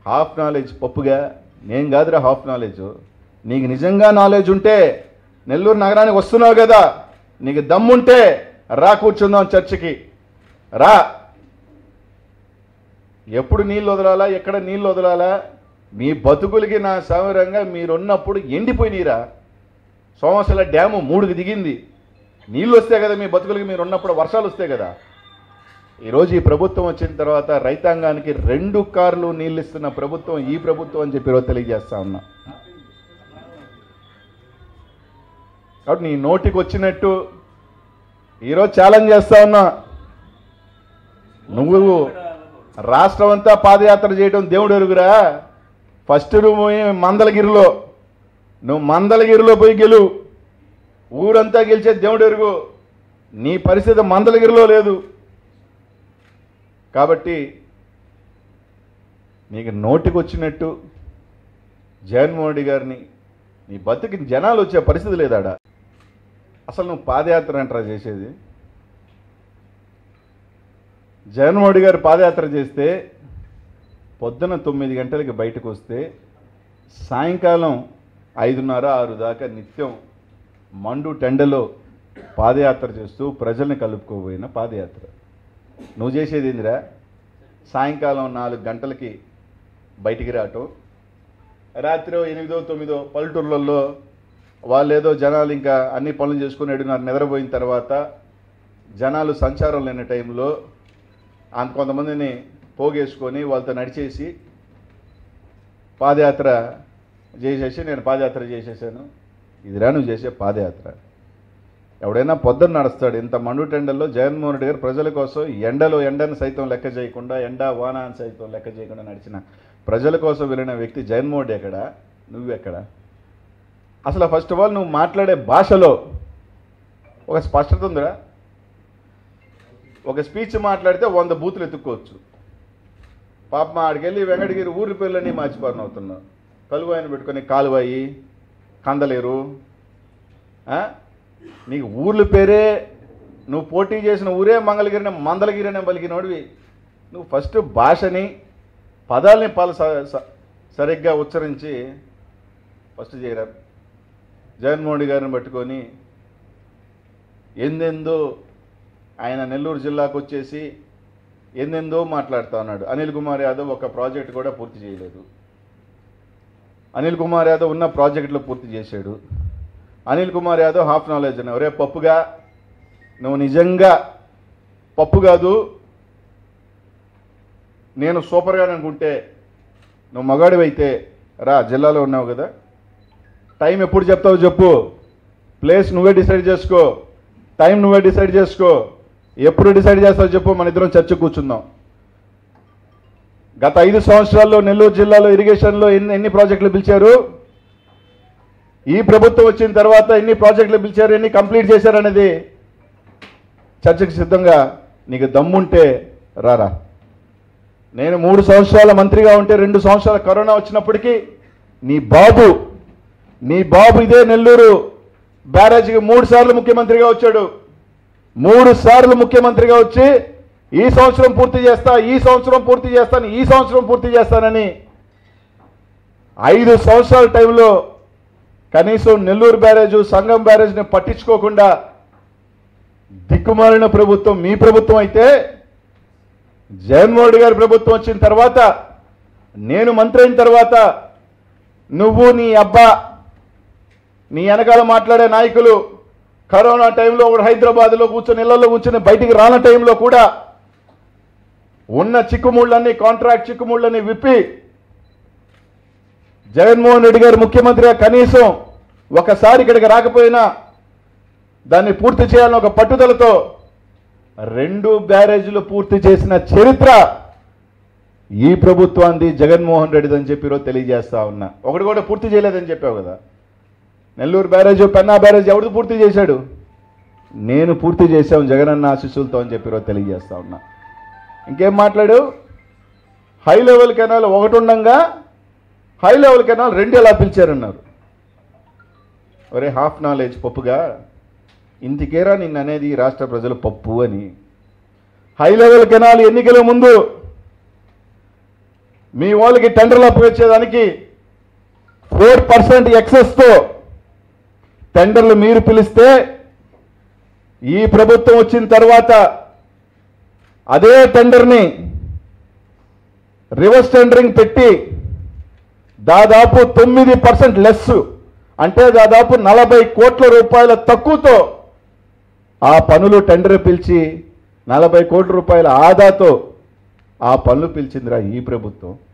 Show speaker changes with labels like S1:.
S1: Half knowledge పప్పుగా నేను కాదురా half knowledge నీకు నిజంగా నాలెడ్జ్ ఉంటే నెల్లూరు నగరానికి వస్తున్నావు కదా నీకు దమ్ముంటే రా కూర్చుందాం చర్చికి రా ఎప్పుడు నీళ్ళు వదలాలా ఎక్కడ నీళ్ళు వదలాలా మీ బతుకులకి నా సౌరంగా మీరున్నప్పుడు ఎండిపోయినీరా సోమశల డ్యాము మూడుకి దిగింది నీళ్ళు వస్తే కదా మీ బతుకులకి మీరు ఉన్నప్పుడు వర్షాలు వస్తాయి కదా ఈరోజు ఈ ప్రభుత్వం వచ్చిన తర్వాత రైతాంగానికి రెండు కార్లు నీళ్ళు ఇస్తున్న ప్రభుత్వం ఈ ప్రభుత్వం అని చెప్పి ఈరోజు తెలియజేస్తా ఉన్నా కాబట్టి నీ నోటికి వచ్చినట్టు ఈరోజు ఛాలెంజ్ చేస్తా ఉన్నా నువ్వు రాష్ట్రం అంతా పాదయాత్ర చేయడం దేవుడు ఎరుగురా ఫస్ట్ నువ్వు పోయి మందలగిరిలో నువ్వు మందలగిరిలో పోయి గెలువు ఊరంతా గెలిచే దేవుడు ఎరుగు నీ పరిస్థితి మందలగిరిలో లేదు కాబట్టి నీకు నోటికి వచ్చినట్టు జగన్మోహన్ రెడ్డి గారిని నీ బతుకి జనాలు వచ్చే పరిస్థితి లేదాడ అసలు నువ్వు పాదయాత్ర అంటారా చేసేది జగన్మోహన్ రెడ్డి గారు పాదయాత్ర చేస్తే పొద్దున తొమ్మిది గంటలకి బయటకు వస్తే సాయంకాలం ఐదున్నర ఆరు దాకా నిత్యం మండు టెండలో పాదయాత్ర చేస్తూ ప్రజల్ని కలుపుకోబోయిన పాదయాత్ర నువ్వు చేసేది ఏందిరా సాయంకాలం నాలుగు గంటలకి బయటికి రావటం రాత్రి ఎనిమిదో తొమ్మిదో పల్లెటూర్లలో వాళ్ళు ఏదో జనాలు ఇంకా అన్ని పనులు చేసుకుని ఏడున్నర నిద్రపోయిన తర్వాత జనాలు సంచారం లేని టైంలో అంత కొంతమందిని పోగేసుకొని వాళ్ళతో నడిచేసి పాదయాత్ర చేసేసి నేను పాదయాత్ర చేసేసాను ఇదిరా నువ్వు చేసే పాదయాత్ర ఎవడైనా పొద్దున్న నడుస్తాడు ఇంత మండు టెండల్లో జగన్మోహన్ రెడ్డి గారు ప్రజల కోసం ఎండలో ఎండను సైతం లెక్క చేయకుండా ఎండ వాన అని సైతం లెక్క చేయకుండా నడిచిన ప్రజల కోసం వెళ్ళిన వ్యక్తి జగన్మోహన్ రెడ్డి ఎక్కడ నువ్వెక్కడ అసలు ఫస్ట్ ఆఫ్ ఆల్ నువ్వు మాట్లాడే భాషలో ఒక స్పష్టత ఉందిరా ఒక స్పీచ్ మాట్లాడితే వంద బూతులు ఎత్తుక్కోవచ్చు పాప మా ఆడికెళ్ళి వెంకటగిరి ఊరి పేర్లన్నీ మార్చిపారని అవుతున్నావు కలువాయిని పెట్టుకొని కాలువాయి కందలేరు ఆ? నీకు ఊర్ల పేరే నువ్వు పోటీ చేసిన ఊరే మంగళగిరిని మందలగిరి అనే పలికినోడివి నువ్వు ఫస్ట్ భాషని పదాలని పాల స- స- సరిగ్గా ఉచ్చరించి ఫస్ట్ చేయరా జగన్మోహన్ రెడ్డి గారిని పట్టుకొని ఎందెందో ఆయన నెల్లూరు జిల్లాకు వచ్చేసి ఎందెందో మాట్లాడుతా ఉన్నాడు అనిల్ కుమార్ యాదవ్ ఒక ప్రాజెక్ట్ కూడా పూర్తి చేయలేదు అనిల్ కుమార్ యాదవ్ ఉన్న ప్రాజెక్టులు పూర్తి చేశాడు అనిల్ కుమార్ యాదవ్ హాఫ్ నాలెడ్జ్ అని ఒరే పప్పుగా నువ్వు నిజంగా పప్పు కాదు నేను సూపర్గా అనుకుంటే నువ్వు మగాడివైతే రా జిల్లాలో ఉన్నావు కదా టైం ఎప్పుడు చెప్తావు చెప్పు ప్లేస్ నువ్వే డిసైడ్ చేసుకో టైం నువ్వే డిసైడ్ చేసుకో ఎప్పుడు డిసైడ్ చేస్తావు చెప్పు మన ఇద్దరం చర్చ కూర్చుందాం గత ఐదు సంవత్సరాల్లో నెల్లూరు జిల్లాలో ఇరిగేషన్లో ఎన్ని ఎన్ని ప్రాజెక్టులు పిలిచారు ఈ ప్రభుత్వం వచ్చిన తర్వాత ఎన్ని ప్రాజెక్టులు పిలిచారు ఎన్ని కంప్లీట్ చేశారనేది చర్చకు సిద్ధంగా నీకు దమ్ముంటే రారా నేను మూడు సంవత్సరాల మంత్రిగా ఉంటే రెండు సంవత్సరాల కరోనా వచ్చినప్పటికీ నీ బాబు నీ బాబు ఇదే నెల్లూరు బ్యారేజ్కి మూడు సార్లు ముఖ్యమంత్రిగా వచ్చాడు మూడు సార్లు ముఖ్యమంత్రిగా వచ్చి ఈ సంవత్సరం పూర్తి చేస్తా ఈ సంవత్సరం పూర్తి చేస్తాను ఈ సంవత్సరం పూర్తి చేస్తానని ఐదు సంవత్సరాల టైంలో కనీసం నెల్లూరు బ్యారేజ్ సంగం బ్యారేజ్ని పట్టించుకోకుండా దిక్కుమాలిన ప్రభుత్వం మీ ప్రభుత్వం అయితే జగన్మోహన్ రెడ్డి గారి ప్రభుత్వం వచ్చిన తర్వాత నేను మంత్రి అయిన తర్వాత నువ్వు నీ అబ్బా నీ వెనకాల మాట్లాడే నాయకులు కరోనా టైంలో ఒకడు హైదరాబాద్లో కూర్చొని ఇళ్లలో కూర్చొని బయటికి రాని టైంలో కూడా ఉన్న చిక్కుముళ్ళన్నీ కాంట్రాక్ట్ చిక్కుముళ్ళని విప్పి జగన్మోహన్ రెడ్డి గారు ముఖ్యమంత్రిగా కనీసం ఒకసారి ఇక్కడికి రాకపోయినా దాన్ని పూర్తి చేయాలని ఒక పట్టుదలతో రెండు బ్యారేజీలు పూర్తి చేసిన చరిత్ర ఈ ప్రభుత్వాన్ని జగన్మోహన్ రెడ్డిది అని చెప్పి ఈరోజు తెలియజేస్తా ఉన్నా ఒకటి కూడా పూర్తి చేయలేదని చెప్పావు కదా నెల్లూరు బ్యారేజ్ పెన్నా బ్యారేజ్ ఎవడు పూర్తి చేశాడు నేను పూర్తి చేశాం జగనన్న ఆశీస్సులతో అని చెప్పి ఈరోజు తెలియజేస్తా ఉన్నా ఇంకేం మాట్లాడు హై లెవెల్ కెనాల్ ఒకటి ఉండంగా హై లెవెల్ కెనాల్ రెండు ఎలా పిలిచారన్నారు ఒరే హాఫ్ నాలెడ్జ్ పప్పుగా ఇంటికేరా నిన్న అనేది ఈ రాష్ట్ర ప్రజలు పప్పు అని హై లెవెల్ కెనాల్ ఎన్నికల ముందు మీ వాళ్ళకి టెండర్లు అప్పగించేదానికి ఫోర్ పర్సెంట్ ఎక్సెస్తో టెండర్లు మీరు పిలిస్తే ఈ ప్రభుత్వం వచ్చిన తర్వాత అదే టెండర్ని రివర్స్ టెండరింగ్ పెట్టి దాదాపు తొమ్మిది పర్సెంట్ లెస్ అంటే దాదాపు నలభై కోట్ల రూపాయల తక్కువతో ఆ పనులు టెండర్ పిలిచి నలభై కోట్ల రూపాయల ఆదాతో ఆ పనులు పిలిచిందిరా ఈ ప్రభుత్వం